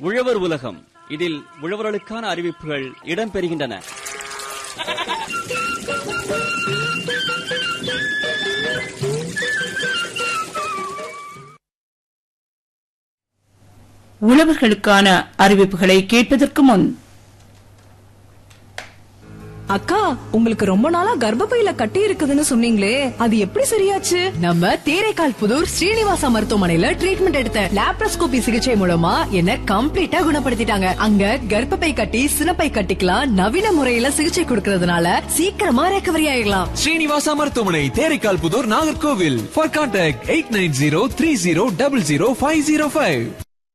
உழவர் உலகம் இதில் உழவர்களுக்கான அறிவிப்புகள் இடம்பெறுகின்றன உழவர்களுக்கான அறிவிப்புகளை கேட்பதற்கு முன் அக்கா உங்களுக்கு ரொம்ப நாளா கர்ப்பப்பையில கட்டி இருக்குதுன்னு சொன்னீங்களே அது எப்படி சரியாச்சு நம்ம தேரைக்கால் புதூர் ஸ்ரீனிவாசா மருத்துவமனையில ட்ரீட்மெண்ட் எடுத்த லாப்ரோஸ்கோபி சிகிச்சை மூலமா என்ன கம்ப்ளீட்டா குணப்படுத்திட்டாங்க அங்க கர்ப்பப்பை கட்டி சினப்பை கட்டிக்கலாம் நவீன முறையில சிகிச்சை கொடுக்கறதுனால சீக்கிரமா ரெக்கவரி ஆயிடலாம் ஸ்ரீனிவாசா மருத்துவமனை Theraikal Puthur Nagercoil for contact eight nine zero three zero double zero five zero five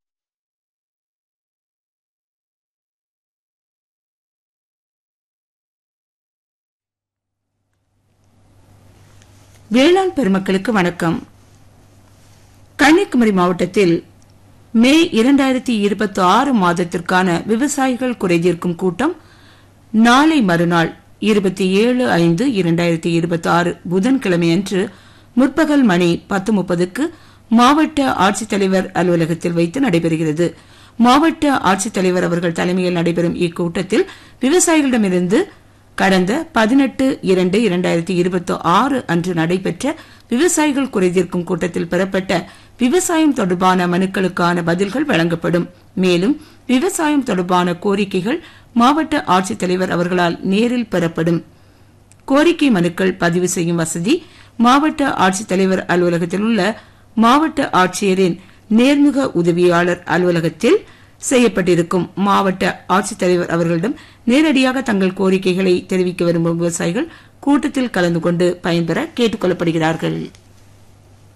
வேளாண் பெருமக்களுக்கு வணக்கம் கன்னியாகுமரி மாவட்டத்தில் மே இரண்டாயிரத்தி இருபத்தி ஆறு மாதத்திற்கான விவசாயிகள் குறைதீர்க்கும் கூட்டம் நாளை மறுநாள் இருபத்தி ஏழு ஐந்து இரண்டாயிரத்தி இருபத்தி ஆறு புதன்கிழமையன்று முற்பகல் மணி பத்து முப்பதுக்கு மாவட்ட ஆட்சித்தலைவர் அலுவலகத்தில் வைத்து நடைபெறுகிறது மாவட்ட ஆட்சித்தலைவர் அவர்கள் தலைமையில் நடைபெறும் இக்கூட்டத்தில் விவசாயிகளிடமிருந்து கடந்த பதினெட்டு இரண்டு இரண்டாயிரத்தி இருபத்தி ஆறு அன்று நடைபெற்ற விவசாயிகள் குறைதீர்க்கும் கூட்டத்தில் பெறப்பட்ட விவசாயம் தொடர்பான மனுக்களுக்கான பதில்கள் வழங்கப்படும் மேலும் விவசாயம் தொடர்பான கோரிக்கைகள் மாவட்ட ஆட்சித்தலைவர் அவர்களால் நேரில் பெறப்படும் கோரிக்கை மனுக்கள் பதிவு செய்யும் வசதி மாவட்ட ஆட்சித்தலைவர் அலுவலகத்தில் உள்ள மாவட்ட ஆட்சியரின் நேர்முக உதவியாளர் அலுவலகத்தில் செய்யப்பட்டிருக்கும் மாவட்ட ஆட்சித்தலைவர் அவர்களிடம் நேரடியாக தங்கள் கோரிக்கைகளை தெரிவிக்க விரும்பும் விவசாயிகள் கூட்டத்தில் கலந்து கொண்டு பயன்பெற கேட்டுக் கொள்ளப்படுகிறார்கள்